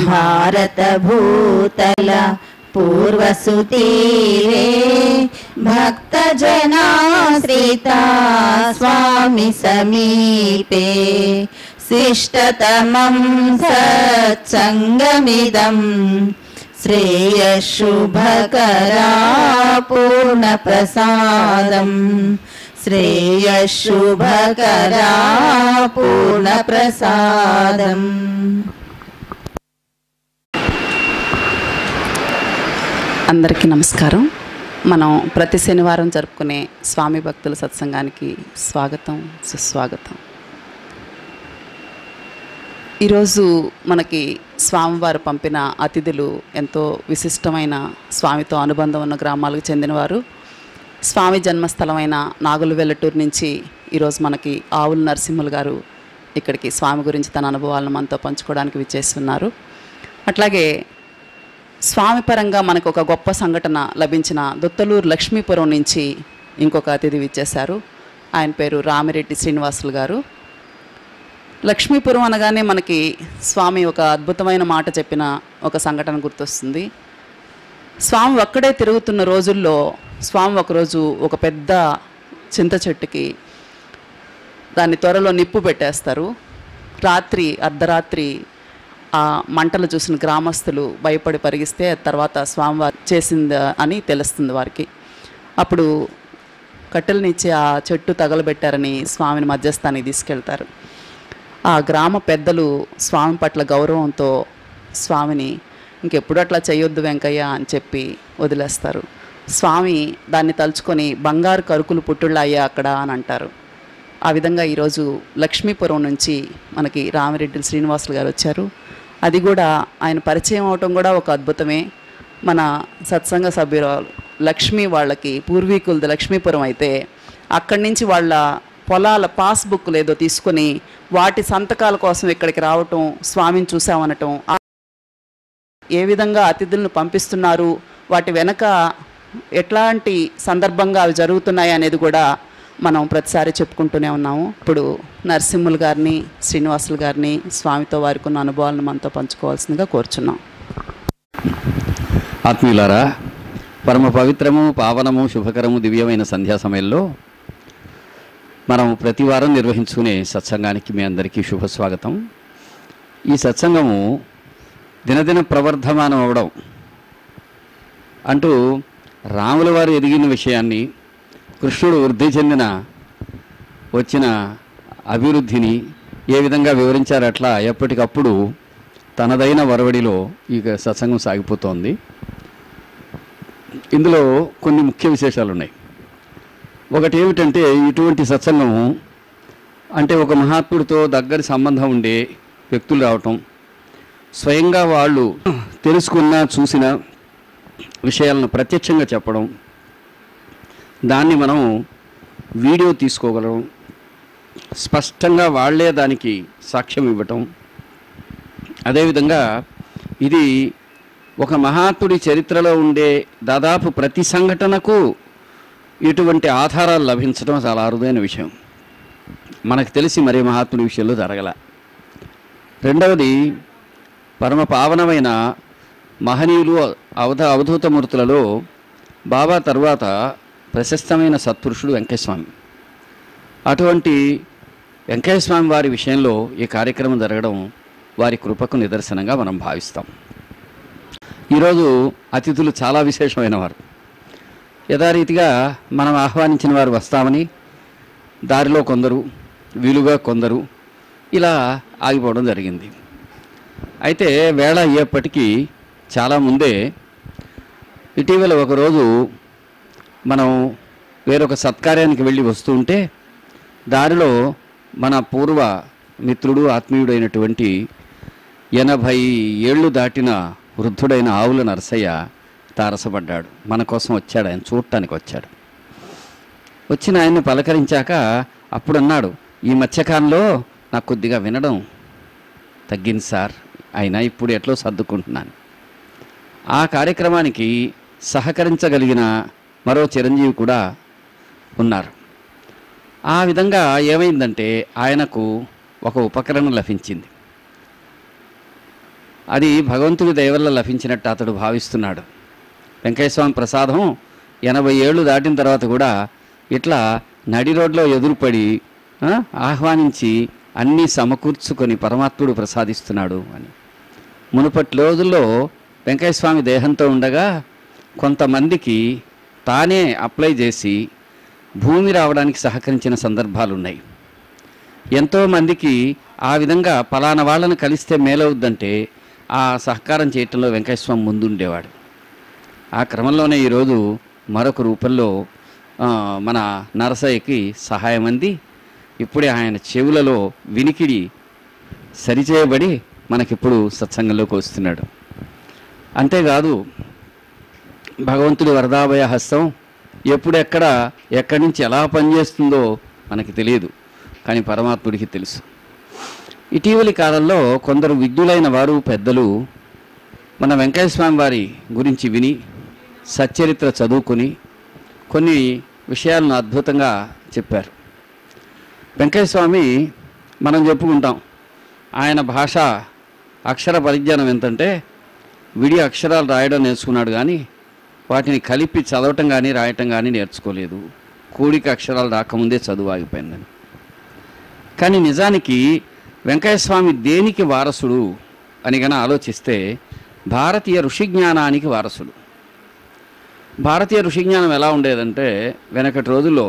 భారత భూతల పూర్వసుతీరే భక్త జనాశ్రిత స్వామి సమీపే శిష్టతమం సత్సంగమిదం శ్రేయశుభకరా పూర్ణప్రసాదం శ్రేయశుభకరా పూర్ణప్రసాదం అందరికీ నమస్కారం మనం ప్రతి శనివారం జరుపుకునే స్వామి భక్తుల సత్సంగానికి స్వాగతం సుస్వాగతం ఈరోజు మనకి స్వామివారు పంపిన అతిథులు ఎంతో విశిష్టమైన స్వామితో అనుబంధం ఉన్న గ్రామాలకు చెందినవారు స్వామి జన్మస్థలమైన నాగుల వెల్లటూరు నుంచి ఈరోజు మనకి ఆవుల నరసింహులు గారు ఇక్కడికి స్వామి గురించి తన అనుభవాలను మనతో పంచుకోవడానికి విచ్చేస్తున్నారు అట్లాగే స్వామి పరంగా మనకు ఒక గొప్ప సంఘటన లభించిన దొత్తలూరు లక్ష్మీపురం నుంచి ఇంకొక అతిథి విచ్చేశారు ఆయన పేరు రామిరెడ్డి శ్రీనివాసులు గారు లక్ష్మీపురం అనగానే మనకి స్వామి ఒక అద్భుతమైన మాట చెప్పిన ఒక సంఘటన గుర్తొస్తుంది స్వామి ఒక్కడే తిరుగుతున్న రోజుల్లో స్వామి ఒకరోజు ఒక పెద్ద చింత చెట్టుకి దాన్ని త్వరలో నిప్పు పెట్టేస్తారు రాత్రి అర్ధరాత్రి ఆ మంటలు చూసిన గ్రామస్తులు భయపడి పరిగిస్తే తర్వాత స్వామివారు చేసింది అని తెలుస్తుంది వారికి అప్పుడు కట్టెలనిచ్చి ఆ చెట్టు తగలబెట్టారని స్వామిని మధ్యస్థానికి తీసుకెళ్తారు ఆ గ్రామ పెద్దలు స్వామి పట్ల గౌరవంతో స్వామిని ఇంకెప్పుడు అట్లా చేయొద్దు వెంకయ్య అని చెప్పి వదిలేస్తారు స్వామి దాన్ని తలుచుకొని బంగారు కరుకులు పుట్టుళ్ళయ్యా అక్కడ అని అంటారు ఆ విధంగా ఈరోజు లక్ష్మీపురం నుంచి మనకి రామిరెడ్డి శ్రీనివాసులు గారు వచ్చారు అది కూడా ఆయన పరిచయం అవటం కూడా ఒక అద్భుతమే మన సత్సంగ సభ్యురాలు లక్ష్మి వాళ్ళకి పూర్వీకులది లక్ష్మీపురం అయితే అక్కడి నుంచి వాళ్ళ పొలాల పాస్బుక్లు ఏదో తీసుకొని వాటి సంతకాల కోసం ఇక్కడికి రావటం స్వామిని చూసామనటం ఆ- ఏ విధంగా అతిథులను పంపిస్తున్నారు వాటి వెనక ఎట్లాంటి సందర్భంగా అవి జరుగుతున్నాయి అనేది కూడా మనం ప్రతిసారి చెప్పుకుంటూనే ఉన్నాము ఇప్పుడు నరసింహులు గారిని శ్రీనివాసులు గారిని స్వామితో వారికి ఉన్న అనుభవాలను మనతో పంచుకోవాల్సిందిగా కోరుచున్నాం ఆత్మీయులారా పరమ పవిత్రము పావనము శుభకరము దివ్యమైన సంధ్యా సమయంలో మనం ప్రతి వారం నిర్వహించుకునే సత్సంగానికి మీ అందరికీ శుభ స్వాగతం ఈ సత్సంగము దినదిన ప్రవర్ధమానం అవడం అంటూ రాముల వారు ఎదిగిన విషయాన్ని కృష్ణుడు వృద్ధి చెందిన వచ్చిన అభివృద్ధిని ఏ విధంగా వివరించారు అట్లా ఎప్పటికప్పుడు తనదైన వరవడిలో ఈ సత్సంగం సాగిపోతోంది ఇందులో కొన్ని ముఖ్య విశేషాలు ఉన్నాయి ఒకటి ఏమిటంటే ఇటువంటి సత్సంగము అంటే ఒక మహాత్ముడితో దగ్గర సంబంధం ఉండే వ్యక్తులు రావటం స్వయంగా వాళ్ళు తెలుసుకున్న చూసిన విషయాలను ప్రత్యక్షంగా చెప్పడం దాన్ని మనం వీడియో తీసుకోగలం స్పష్టంగా వాళ్ళే దానికి సాక్ష్యం ఇవ్వటం అదేవిధంగా ఇది ఒక మహాత్ముడి చరిత్రలో ఉండే దాదాపు ప్రతి సంఘటనకు ఇటువంటి ఆధారాలు లభించడం చాలా అరుదైన విషయం మనకు తెలిసి మరి మహాత్ముడి విషయంలో జరగల రెండవది పరమ పావనమైన మహనీయులు అవధ అవధూతమూర్తులలో బాబా తర్వాత ప్రశస్తమైన సత్పురుషుడు వెంకటస్వామి అటువంటి వెంకటస్వామి వారి విషయంలో ఈ కార్యక్రమం జరగడం వారి కృపకు నిదర్శనంగా మనం భావిస్తాం ఈరోజు అతిథులు చాలా విశేషమైన వారు యథారీతిగా మనం ఆహ్వానించిన వారు వస్తామని దారిలో కొందరు వీలుగా కొందరు ఇలా ఆగిపోవడం జరిగింది అయితే వేళ అయ్యేప్పటికీ చాలా ముందే ఇటీవల ఒకరోజు మనం వేరొక సత్కార్యానికి వెళ్ళి వస్తూ ఉంటే దారిలో మన పూర్వ మిత్రుడు ఆత్మీయుడైనటువంటి ఎనభై ఏళ్ళు దాటిన వృద్ధుడైన ఆవుల నరసయ్య తారసపడ్డాడు మన కోసం వచ్చాడు ఆయన చూడటానికి వచ్చాడు వచ్చిన ఆయన్ని పలకరించాక అప్పుడు అన్నాడు ఈ మధ్యకాలంలో నాకు కొద్దిగా వినడం తగ్గింది సార్ అయినా ఇప్పుడు ఎట్లో సర్దుకుంటున్నాను ఆ కార్యక్రమానికి సహకరించగలిగిన మరో చిరంజీవి కూడా ఉన్నారు ఆ విధంగా ఏమైందంటే ఆయనకు ఒక ఉపకరణం లభించింది అది భగవంతుడి దయవల్ల లభించినట్టు అతడు భావిస్తున్నాడు వెంకటేశ్వర ప్రసాదం ఎనభై ఏళ్ళు దాటిన తర్వాత కూడా ఇట్లా నడి రోడ్లో ఎదురుపడి ఆ, ఆహ్వానించి అన్నీ సమకూర్చుకొని పరమాత్ముడు ప్రసాదిస్తున్నాడు అని మునుపటి రోజుల్లో వెంకటస్వామి దేహంతో ఉండగా కొంతమందికి తానే అప్లై చేసి భూమి రావడానికి సహకరించిన సందర్భాలు ఉన్నాయి ఎంతోమందికి ఆ విధంగా పలానా వాళ్ళని కలిస్తే మేలవుద్దంటే ఆ సహకారం చేయటంలో వెంకటస్వామి ముందుండేవాడు ఆ క్రమంలోనే ఈరోజు మరొక రూపంలో ఆ, మన నరసయ్యకి సహాయం అంది ఇప్పుడే ఆయన చెవులలో వినికిడి సరిచేయబడి మనకిప్పుడు సత్సంగంలోకి వస్తున్నాడు అంతేకాదు భగవంతుడి వరదాభయ హస్తం ఎప్పుడెక్కడ ఎక్కడి నుంచి ఎలా పనిచేస్తుందో మనకి తెలియదు కానీ పరమాత్ముడికి తెలుసు ఇటీవలి కాలంలో కొందరు విజ్ఞులైన వారు పెద్దలు మన వెంకయ్య స్వామి వారి గురించి విని సచ్చరిత్ర చదువుకొని కొన్ని విషయాలను అద్భుతంగా చెప్పారు వెంకయ్య స్వామి మనం చెప్పుకుంటాం ఆయన భాష అక్షర పరిజ్ఞానం ఎంతంటే విడి అక్షరాలు రాయడం నేర్చుకున్నాడు కానీ వాటిని కలిపి చదవటం కానీ రాయటం కానీ నేర్చుకోలేదు కూడిక అక్షరాలు రాకముందే చదువు ఆగిపోయిందని కానీ నిజానికి వెంకయ్య స్వామి దేనికి వారసుడు అని గన ఆలోచిస్తే భారతీయ ఋషి జ్ఞానానికి వారసుడు భారతీయ ఋషి జ్ఞానం ఎలా ఉండేదంటే వెనకటి రోజుల్లో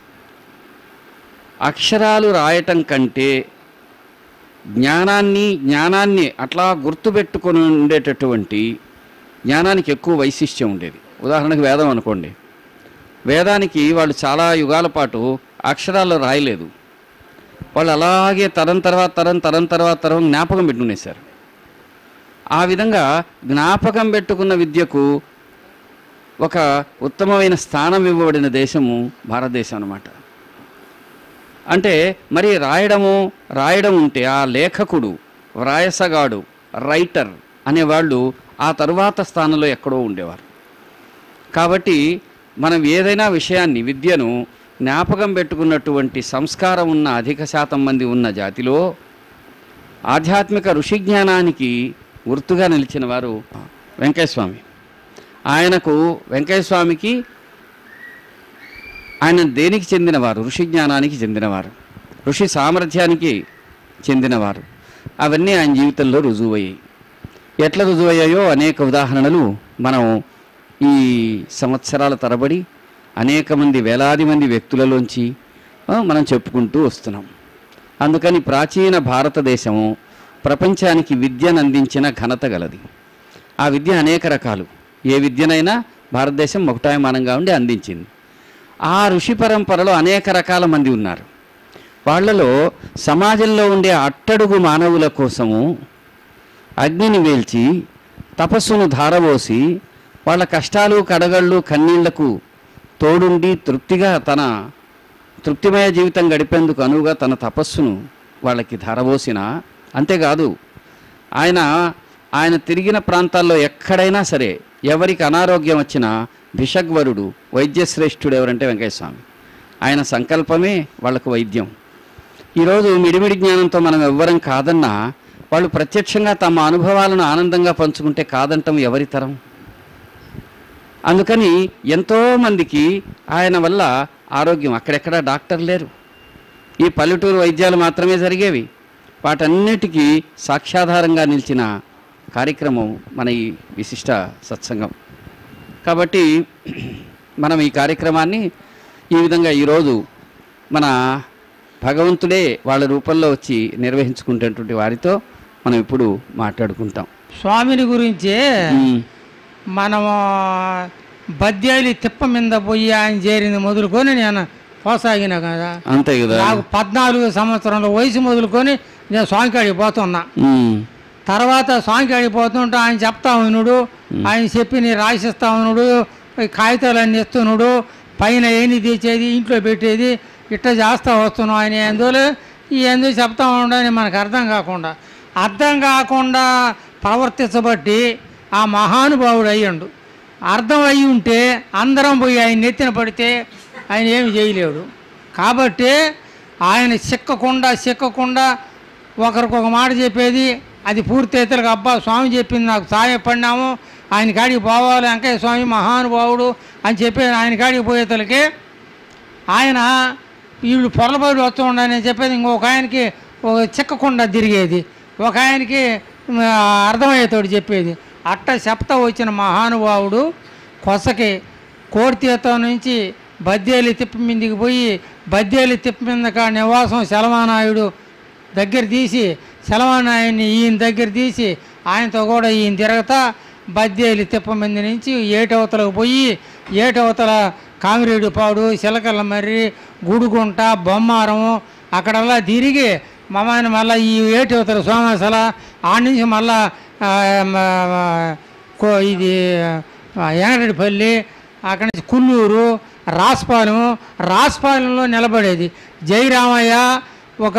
అక్షరాలు రాయటం కంటే జ్ఞానాన్ని జ్ఞానాన్ని అట్లా గుర్తుపెట్టుకొని ఉండేటటువంటి జ్ఞానానికి ఎక్కువ వైశిష్ట్యం ఉండేది ఉదాహరణకు వేదం అనుకోండి వేదానికి వాళ్ళు చాలా యుగాల పాటు అక్షరాలు రాయలేదు వాళ్ళు అలాగే తరం తర్వాత తరం తరం తర్వాత తరం జ్ఞాపకం పెట్టుకునేశారు ఆ విధంగా జ్ఞాపకం పెట్టుకున్న విద్యకు ఒక ఉత్తమమైన స్థానం ఇవ్వబడిన దేశము భారతదేశం అన్నమాట అంటే మరి రాయడము రాయడం ఉంటే ఆ లేఖకుడు వ్రాయసగాడు రైటర్ అనేవాళ్ళు ఆ తరువాత స్థానంలో ఎక్కడో ఉండేవారు కాబట్టి మనం ఏదైనా విషయాన్ని విద్యను జ్ఞాపకం పెట్టుకున్నటువంటి సంస్కారం ఉన్న అధిక శాతం మంది ఉన్న జాతిలో ఆధ్యాత్మిక ఋషి జ్ఞానానికి గుర్తుగా నిలిచిన వారు వెంకటస్వామి ఆయనకు వెంకటస్వామికి ఆయన దేనికి చెందినవారు ఋషి జ్ఞానానికి చెందినవారు ఋషి సామర్థ్యానికి చెందినవారు అవన్నీ ఆయన జీవితంలో రుజువయ్యాయి ఎట్లా రుజువయ్యాయో అనేక ఉదాహరణలు మనం ఈ సంవత్సరాల తరబడి అనేక మంది వేలాది మంది వ్యక్తులలోంచి ఆ, మనం చెప్పుకుంటూ వస్తున్నాం అందుకని ప్రాచీన భారతదేశము ప్రపంచానికి విద్యను అందించిన ఘనత గలది ఆ విద్య అనేక రకాలు ఏ విద్యనైనా భారతదేశం మొకటాయమానంగా ఉండి అందించింది ఆ ఋషి పరంపరలో అనేక రకాల మంది ఉన్నారు వాళ్ళలో సమాజంలో ఉండే అట్టడుగు మానవుల కోసము అగ్నిని వేల్చి తపస్సును ధారపోసి వాళ్ళ కష్టాలు కడగళ్ళు కన్నీళ్లకు తోడుండి తృప్తిగా తన తృప్తిమయ జీవితం గడిపేందుకు అనువుగా తన తపస్సును వాళ్ళకి ధారపోసిన అంతేకాదు ఆయన ఆయన తిరిగిన ప్రాంతాల్లో ఎక్కడైనా సరే ఎవరికి అనారోగ్యం వచ్చినా భిషగ్వరుడు వైద్యశ్రేష్ఠుడు ఎవరంటే వెంకటస్వామి ఆయన సంకల్పమే వాళ్ళకు వైద్యం ఈరోజు మిడిమిడి జ్ఞానంతో మనం ఎవ్వరం కాదన్నా వాళ్ళు ప్రత్యక్షంగా తమ అనుభవాలను ఆనందంగా పంచుకుంటే కాదంటం ఎవరి తరం అందుకని ఎంతోమందికి ఆయన వల్ల ఆరోగ్యం అక్కడెక్కడ డాక్టర్ లేరు ఈ పల్లెటూరు వైద్యాలు మాత్రమే జరిగేవి వాటన్నిటికీ సాక్ష్యాధారంగా నిలిచిన కార్యక్రమం మన ఈ విశిష్ట సత్సంగం కాబట్టి మనం ఈ కార్యక్రమాన్ని ఈ విధంగా ఈరోజు మన భగవంతుడే వాళ్ళ రూపంలో వచ్చి నిర్వహించుకుంటున్నటువంటి వారితో మనం ఇప్పుడు మాట్లాడుకుంటాం స్వామిని గురించి ఉమ్, మనము బద్యాలి తిప్ప మీద పోయి ఆయన చేరింది మొదలుకొని నేను పోసాగిన కదా అంతే కదా నాకు పద్నాలుగు సంవత్సరంలో వయసు మొదలుకొని నేను స్వామికాడికి పోతున్నా ఉమ్, తర్వాత స్వామికాడికి పోతుంటే ఆయన చెప్తా ఉన్నాడు ఆయన చెప్పి నీ రాసిస్తా ఉన్నాడు ఈ కాగితాలన్నీ ఇస్తున్నాడు పైన ఏని తెచ్చేది ఇంట్లో పెట్టేది ఇట్లా చేస్తా వస్తున్నాం ఆయన ఎందులో ఈ ఎందుకు చెప్తా ఉండని మనకు అర్థం కాకుండా అర్థం కాకుండా ప్రవర్తించబట్టి ఆ మహానుభావుడు అయ్యండు అర్థం అయి ఉంటే అందరం పోయి ఆయన నెత్తిన పడితే ఆయన ఏమి చేయలేడు కాబట్టి ఆయన చిక్కకుండా చిక్కకుండా ఒకరికొక మాట చెప్పేది అది పూర్తి అవుతారు అబ్బా స్వామి చెప్పింది నాకు సాయపడినాము ఆయన కాడికి పోవాలి వెంకయ్య స్వామి మహానుభావుడు అని చెప్పి ఆయన కాడికి పోయేతలకి ఆయన వీళ్ళు పొరలబడి వస్తూ ఉండని చెప్పేది ఇంకొక ఆయనకి ఒక చిక్కకుండా తిరిగేది ఒక ఆయనకి ఆ, అర్థమయ్యేతోడు చెప్పేది అట్ట చెప్తా వచ్చిన మహానుభావుడు కొసకి కోడితీర్థం నుంచి బద్దేలి తిప్ప మీదకి పోయి బద్దేలి తిప్ప మీద కా నివాసం శలమానాయుడు దగ్గర తీసి శలమానాయుడిని ఈయన దగ్గర తీసి ఆయనతో కూడా ఈయన తిరగతా బద్దేలి తిప్ప మీద నుంచి ఏటవతలకు పోయి ఏటవతల కామిరేడు పాడు చిలకల మర్రి గుడుగుంట బొమ్మారం అక్కడల్లా తిరిగి మమ్మాయిని మళ్ళీ ఈ ఏటవతల సోమసల ఆడ నుంచి మళ్ళా ఆ, మ- కో- ఇది ఆ, యాంగరెడ్డిపల్లి అక్కడి నుంచి కుల్లూరు రాస్పాలెం రాస్పాలెంలో నిలబడేది జయరామయ్య ఒక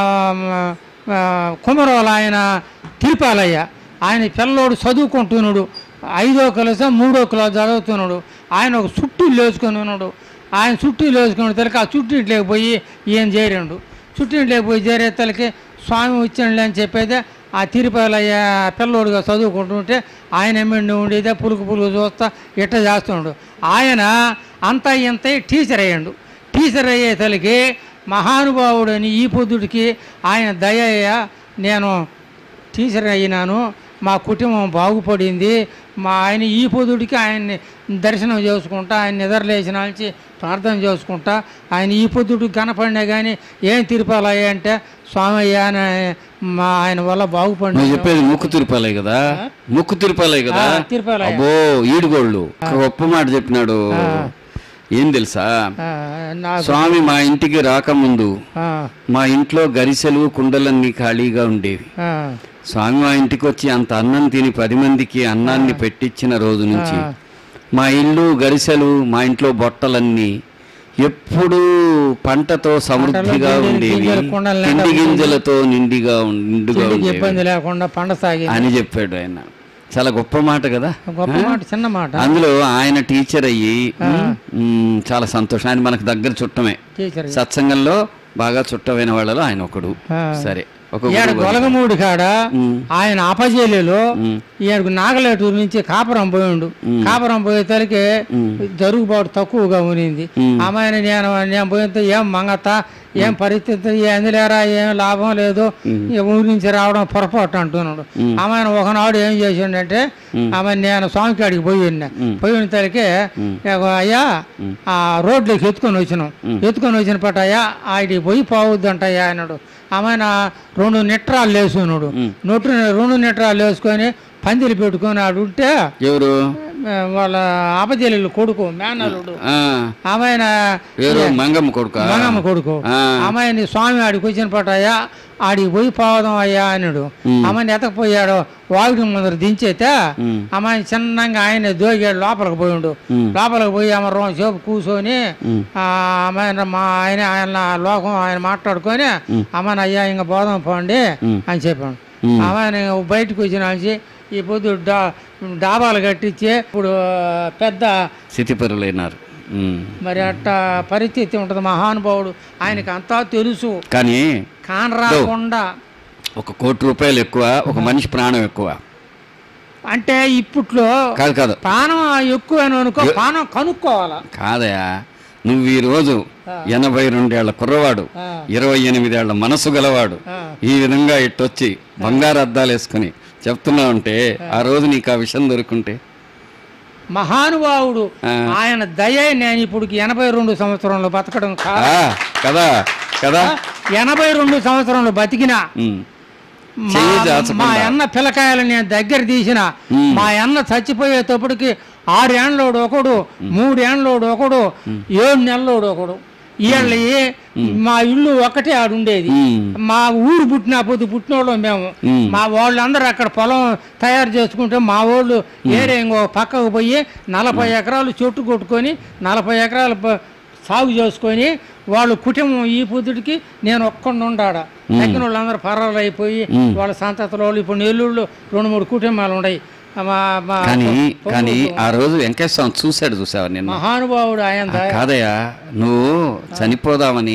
ఆ, కుమరోల ఆయన తిరుపాలయ్య ఆయన పిల్లోడు చదువుకుంటున్నాడు ఐదో క్లాస్ మూడో క్లాస్ చదువుతున్నాడు ఆయన ఒక చుట్టూ లేచుకొని ఉన్నాడు ఆయన చుట్టూ లేచుకుని తలకి ఆ చుట్టూ ఇంట్లోకి పోయి ఈయన చేరిండు చుట్టూ ఇంట్లోకి పోయి చేరేతలకి స్వామి వచ్చిండులే అని చెప్పేదే ఆ తిరుపతిలయ్య పిల్లోడుగా చదువుకుంటుంటే ఆయన ఎమ్మెల్యే ఉండేదే పులుకు పులుకు చూస్తా ఇట్ట చేస్తుండు ఆయన అంతా ఇంత టీచర్ అయ్యాడు టీచర్ అయ్యే తలకి మహానుభావుడని ఈ పొద్దుడికి ఆయన దయయ్య నేను టీచర్ అయినాను మా కుటుంబం బాగుపడింది మా ఆయన ఈ పొద్దుడికి ఆయన్ని దర్శనం చేసుకుంటా ఆయన నిద్రలేసిన నుంచి ప్రార్థన చేసుకుంటా ఆయన ఈ పొద్దుడికి కనపడినా కానీ ఏం తిరుపాలయ్య అంటే స్వామయ్య అని మా ఆయన వల్ల నువ్వు బాగుపడి చెప్పేది ముక్కు తిరుపాలే కదా ముక్కు తిరుపాలే కదా ఆ, తిరుపాలయ్య. అబ్బో ఈడుగోళ్ళు గొప్ప మాట చెప్పినాడు ఏం తెలుసా నాకు స్వామి మా ఇంటికి రాకముందు ఆ, మా ఇంట్లో గరిసెలు కుండలన్నీ ఖాళీగా ఉండేవి ఆ, స్వామి మా ఇంటికి వచ్చి అంత అన్నం తిని పది మందికి అన్నాన్ని పెట్టించిన రోజు నుంచి మా ఇల్లు గరిసెలు మా ఇంట్లో బొట్టలన్నీ ఎప్పుడూ పంటతో సమృద్ధిగా గింజలు, ఉండేవి గింజలు, కుండలు నిండా తిండి గింజలతో నిండిగా ఉం- నిండుగా తిండికి ఉండేవి ఇబ్బంది లేకుండా పండ సాగింది అని చెప్పాడు ఆయన చాలా గొప్ప మాట కదా గొప్ప మాట చిన్న మాట అందులో ఆయన టీచర్ అయ్యి ఉమ్, చాలా సంతోషం ఆయన మనకు దగ్గర చుట్టమే టీచర్ సత్సంగంలో బాగా చుట్టమైన వాళ్ళలో ఆయన ఒకడు ఆ. సరే ఒక ఈడ గురువు. గొలగమూడి కాడ ఉమ్. ఆయన అపజేలిలో ఉమ్. ఈయనకు నాగలేటూరు నుంచి కాపురం పోయిండు కాపురం పోయేసరికి జరుగుబాటు తక్కువగా ఉనింది ఆమెను నేను నేను పోయితే ఏం మంగత ఏం పరిస్థితి ఎందులేరా ఏం లాభం లేదు ఈ ఊరి నుంచి రావడం పొరపాటు అంటున్నాడు ఆమె ఒకనాడు ఏం చేసిండంటే ఆమె నేను స్వామి కాడికి పోయి ఉన్నా పోయిన తలకి అయ్యా ఆ రోడ్లోకి ఎత్తుకొని వచ్చినాం ఎత్తుకొని వచ్చిన పట్ట అయ్యా ఆడికి పోయి పోవద్దంటయ్యా అన్నాడు ఆమె రెండు నిట్రాలు లేసున్నాడు నొట్టు రెండు నిట్రాలు వేసుకొని పందిరి పెట్టుకొని ఆడు ఉంటే ఎవరు ఆ, వాళ్ళ ఆపజల్లు కొడుకు మేనల్లుడు ఆ, ఆమె ఎవరు మంగమ్మ కొడుక మంగమ్మ కొడుకు ఆ. ఆమెని స్వామి ఆడికి వచ్చిన పట్టయ్యా ఆడికి పోయి పోదాం అయ్యా అన్నాడు ఆమెను ఎతకపోయాడు వాగుడి ముందర దించేతే ఆమె చిన్నగా ఆయన దోగాడు లోపలికి పోయిండు లోపలికి పోయి ఆమె రోజు సేపు కూర్చొని ఆ, ఆమె మా ఆయన ఆయన లోకం ఆయన మాట్లాడుకొని ఆమెను అయ్యా ఇంకా పోదాం పోండి అని చెప్పాడు ఆమె బయటకు వచ్చిన నుంచి ఈ పొద్దు డా డాబాలు కట్టించి ఇప్పుడు పెద్ద స్థితిపరులైనారు ఉమ్. మరి అట్ట పరిస్థితి ఉంటుంది మహానుభావుడు ఆయనకి అంతా తెలుసు కానీ కానరాకుండా ఒక కోటి రూపాయలు ఎక్కువ ఒక మనిషి ప్రాణం ఎక్కువ అంటే ఇప్పట్లో కాదు కాదు ప్రాణం ఎక్కువ అనుకో ప్రాణం కనుక్కోవాలా కాదయా నువ్వు ఈ రోజు ఎనభై రెండేళ్ల కుర్రవాడు ఆ. ఇరవై ఎనిమిదేళ్ల మనసు గలవాడు ఆ. ఈ విధంగా ఇట్టొచ్చి బంగారు అద్దాలు వేసుకుని చెప్తున్నావంటే ఆ రోజు నీకు ఆ విషయం దొరుకుంటే మహానుభావుడు ఆ. ఆయన దయ నేను ఇప్పుడు ఎనభై రెండు సంవత్సరంలో బతకడం కాదు ఆ, కదా కదా ఎనభై రెండు సంవత్సరంలో బతికినా ఉమ్. మా- చెయ్యి దాచకుండా. మా అన్న పిల్లకాయలు నేను దగ్గర తీసిన మా అన్న చచ్చిపోయేటప్పటికి ఆరేండ్లోడు ఒకడు మూడేండ్లోడు ఒకడు ఏడు నెలలోడు ఒకడు వీళ్ళ మా ఇల్లు ఒకటే ఆడు ఉండేది ఉమ్. మా ఊరు పుట్టిన పొద్దు పుట్టినోళ్ళం మేము ఉమ్. మా వాళ్ళందరూ అక్కడ పొలం తయారు చేసుకుంటే మా వాళ్ళు ఏరే ఇంకో పక్కకు పోయి నలభై ఎకరాలు చెట్టు కొట్టుకొని నలభై ఎకరాలు ప- సాగు చేసుకొని వాళ్ళు కుటుంబం ఈ పొద్దుటికి నేను ఒక్కడిని ఉండాడ తగ్గిన వాళ్ళందరూ పర్వాలు అయిపోయి వాళ్ళ సంతతిలో వాళ్ళు ఇప్పుడు నెల్లూరులో రెండు మూడు కుటుంబాలు ఉన్నాయి మా మా కానీ పొ- కానీ పొంగూరులో. ఆ రోజు వెంకటేశ్వర స్వామి చూశాడు చూసావా నిన్న మహానుభావుడు ఆయన ఆ, కాదయ్యా నువ్వు చనిపోదామని ఆ.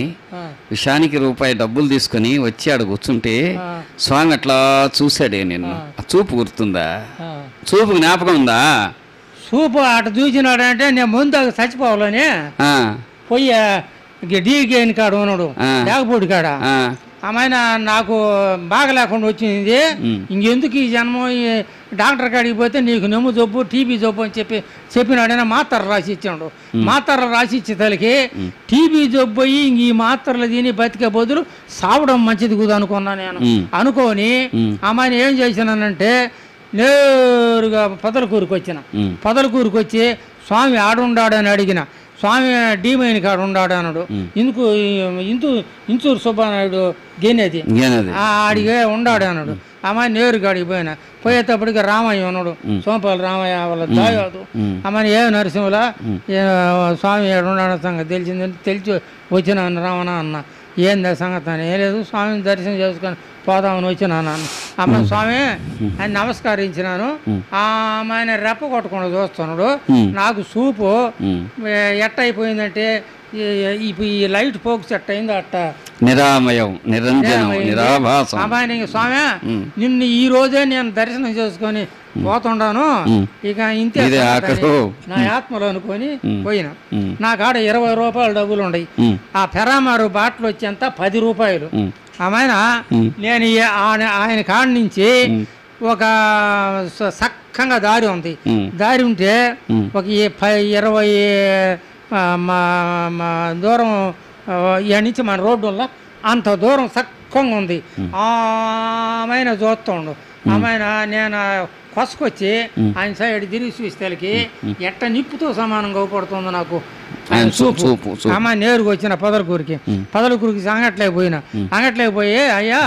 విషానికి రూపాయి డబ్బులు తీసుకొని వచ్చి ఆడ కూర్చుంటే ఆ. స్వామి అట్లా చూశాడే నిన్ను ఆ చూపు గుర్తుందా ఆ. చూపు జ్ఞాపకం ఉందా సూపు అట చూసినాడంటే నేను ముందు చచ్చిపోవాలని ఆ, పోయి డీగేని కాడ ఉన్నాడు ఆ. లేకపోడు కాడ ఆ, ఆమెన నాకు బాగా లేకుండా వచ్చింది ఉమ్. ఇంకెందుకు ఈ జన్మం ఈ డాక్టర్ కాడికి పోతే నీకు నెమ్ము జబ్బు టీబీ జబ్బు అని చెప్పి చెప్పినాడైనా మాత్ర రాసి ఇచ్చాడు మాత్రలు రాసి ఇచ్చే తలకి టీబీ జబ్బు అయ్యి ఇంక ఈ మాత్రలు తిని బతికే బదులు సావడం మంచిది కుదు అనుకున్నా నేను ఉమ్. అనుకోని ఉమ్. అమ్మాయిని ఏం చేసినానంటే నేరుగా పొదలకూరుకు వచ్చిన ఉమ్. పొదలకూరుకు వచ్చి స్వామి ఆడుండాడని అడిగిన స్వామి డీమైన్ కాడ ఉండాడు అన్నాడు ఇందుకు ఇంతు ఇంచూరు సుబ్బానాయుడు గేనేది ఇంకేనది ఆ ఆడిగే ఉండాడు అన్నాడు అమ్మాయి నేరు కాడికి పోయిన పోయేటప్పటికి రామయ్య ఉన్నాడు సోమపాలి రామయ్య వాళ్ళ దాయాదు ఉమ్. అమ్మాయి ఏ నరసింహుల ఏ స్వామి ఏడు ఉన్నాడు సంగతి తెలిసిందని తెలిసి వచ్చినాను రావణ అన్న ఏంది సంగతి అని ఏం లేదు స్వామిని దర్శనం చేసుకొని పోదామని వచ్చినాను అన్న అమ్మ స్వామి అని నమస్కరించినాను ఆ అమ్మాయిని రెప్ప కొట్టకుండా చూస్తున్నాడు నాకు సూపు ఉమ్. ఏ- ఎట్ట అయిపోయిందంటే ఈ- ఇప్పుడు ఈ లైట్ ఫోక్స్ ఎట్ట అయిందో అట్ట నిరామయం నిరంజనం నిరాభాసం అమ్మాయిని స్వామి ఉమ్. నిన్ను ఈ రోజే నేను దర్శనం చేసుకొని పోతుండాను ఉమ్. ఇక ఇంతే ఇదే సంగతి ఆఖరు. అని నా ఆత్మలో అనుకొని ఉమ్. పోయినా ఉమ్. నా కాడ ఇరవై రూపాయలు డబ్బులు ఉన్నాయి ఉమ్. ఆ పెరామారు బాటలు వచ్చేంత పది రూపాయలు ఉమ్. ఆమెన ఉమ్. నేను ఈ- ఆయన ఆయన కాడ నుంచి ఒక స- సక్కంగా దారి ఉంది ఉమ్. దారి ఉంటే ఉమ్. ఒక ఈ ప- ఇరవై ఆ, మా మా దూరం ఆ, ఇక్కడి నుంచి మన రోడ్డు వల్ల అంత దూరం సక్కంగా ఉంది ఆమెన చూస్తుండు ఆమెన నేను కొసకొచ్చి ఆయన సైడ్ తిరిగి చూసేసరికి ఎట్ట నిప్పుతో సమానంగా అవుపడుతుంది నాకు ఆయన చూ- చూపు, చూపు. అమ్మ నేరుగా వచ్చిన పదలకూరికి పదలకూరికి అంగట్లేక పోయిన అంగట్లేక పోయి అయ్యా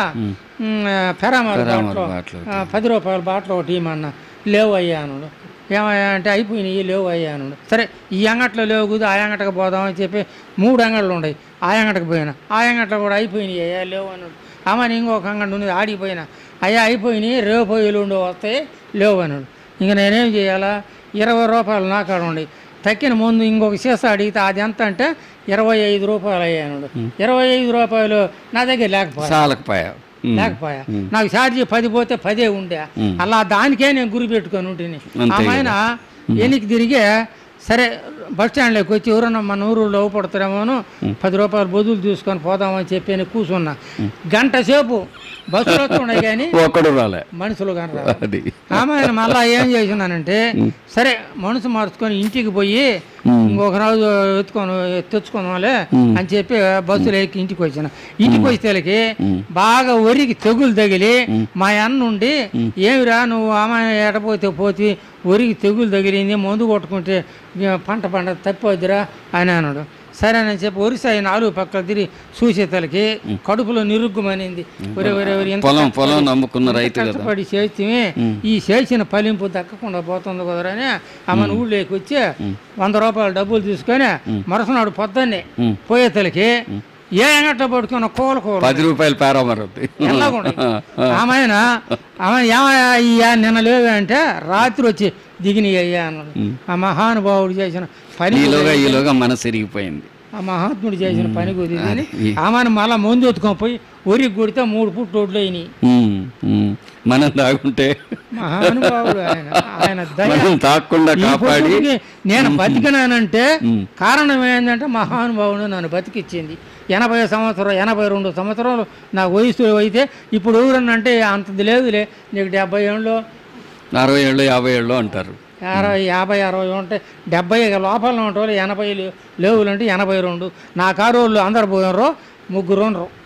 పెరామారు పెరామారు బాటలో బాటలో ఆ, పది రూపాయల బాటలో ఒకటి ఇమ్మన్న లేవు అయ్యా అన్నాడు ఏమయ్యా అంటే అయిపోయినాయి లేవు అయ్యా అన్నాడు సరే ఈ అంగట్లో లేవు కుదు ఆ అంగటకు పోదామని చెప్పి మూడు అంగళ్ళు ఉన్నాయి ఆ అంగటకు పోయినా ఆ అంగట్లో కూడా అయిపోయినాయి అయ్యా లేవు అన్నాడు అమ్మని ఇంకొక అంగడి ఉంది ఆడిపోయినా అయ్యా అయిపోయినాయి రేపు ఎల్లుండి వస్తాయి లేవు అన్నాడు ఇంక నేనేం చేయాలా ఇరవై రూపాయలు నా కాడ ఉండి తక్కిన ముందు ఇంకొక సీసా అడిగితే అది ఎంత అంటే ఇరవై ఐదు రూపాయలు అయ్యాడు ఇరవై ఐదు రూపాయలు నా దగ్గర లేకపోయా చాలకపోయా ఉమ్. లేకపోయా నాకు ఛార్జీ పది పోతే పదే ఉండే అలా దానికే నేను గురి పెట్టుకొని ఉంటుంది అంతే ఆమెన ఎనికి తిరిగి సరే బస్ స్టాండ్లోకి వచ్చి ఎవరన్నా మన ఊరు పడతారేమోను పది రూపాయలు బదులు తీసుకొని పోదామని చెప్పి నేను కూర్చున్నా గంట సేపు బస్సులు వస్తున్నాయి కానీ ఒక్కడు రాలే మనుషులు కానీ అది ఆమె మళ్ళా ఏం చేసినానంటే సరే మనసు మార్చుకొని ఇంటికి పోయి ఇంకొక రోజు ఎత్తుకొని తెచ్చుకుందాంలే అని చెప్పి బస్సులు ఎక్కి ఇంటికి వచ్చిన ఇంటికి వచ్చేసరికి బాగా ఒరికి తెగులు తగిలి మా అన్న ఉండి ఏమిరా నువ్వు ఆమె ఎడపోతే పోతే ఒరికి తెగులు తగిలింది మందు కొట్టుకుంటే ఇక పంట పంట తప్పిపోద్దిరా అని అన్నాడు సరే అని చెప్పి ఒరిసాయి నాలుగు పక్కల తిరిగి చూసేతలకి కడుపులో నిరుగ్గుమనింది ఒరే ఒరే ఒరే ఇంత పొలం కష్టపడి- పొలం నమ్ముకున్న రైతు కదా కష్టపడి చేస్తే ఈ చేసిన ఫలింపు దక్కకుండా పోతుంది కుదరని ఆమెను ఊళ్ళోకి వచ్చి వంద రూపాయలు డబ్బులు తీసుకొని మరుసనాడు పొద్దున్నే పోయేతలకి ఏ ఎంగట్ట పట్టుకున్న కూల కూర పది రూపాయలు పేరామరుద్ది ఎలాగుండదు ఆమె ఆమె ఏమయ్యా అయ్యా నిన్న లేవే అంటే రాత్రి వచ్చి దిగిన అయ్యా అన్నాడు ఆ మహానుభావుడు చేసిన పని ఈలోగా ఈలోగా మనసు ఇరిగిపోయింది ఆ మహాత్ముడు చేసిన పని కుదిరి ఈ- ఆమెను మళ్ళా ముందు ఎత్తుకొని పోయి ఒరికి కొడితే మూడు పుట్టు ఒడ్లు అయినాయి ఉమ్, ఉమ్. మనం తాగుంటే మహానుభావుడు ఆయన ఆయన దయ మనం తాకుండా ఈ కాపాడి పొద్దుకి నేను బతికినానంటే కారణం ఏంటంటే మహానుభావుడు నన్ను బతికిచ్చింది ఎనభై సంవత్సరం ఎనభై రెండు సంవత్సరాలు నా వయసు అయితే ఇప్పుడు ఎవరన్నంటే అంతది లేదులే నీకు డెబ్బై ఏళ్ళు అరవై ఏళ్ళు యాభై ఏళ్ళు అంటారు అరవై యాభై అరవై ఉంటే డెబ్బై లోపల ఉంటే ఎనభై లేవులు అంటే ఎనభై రెండు నా కారు వాళ్ళు అందరు పోయినరు ముగ్గురు ఉండరు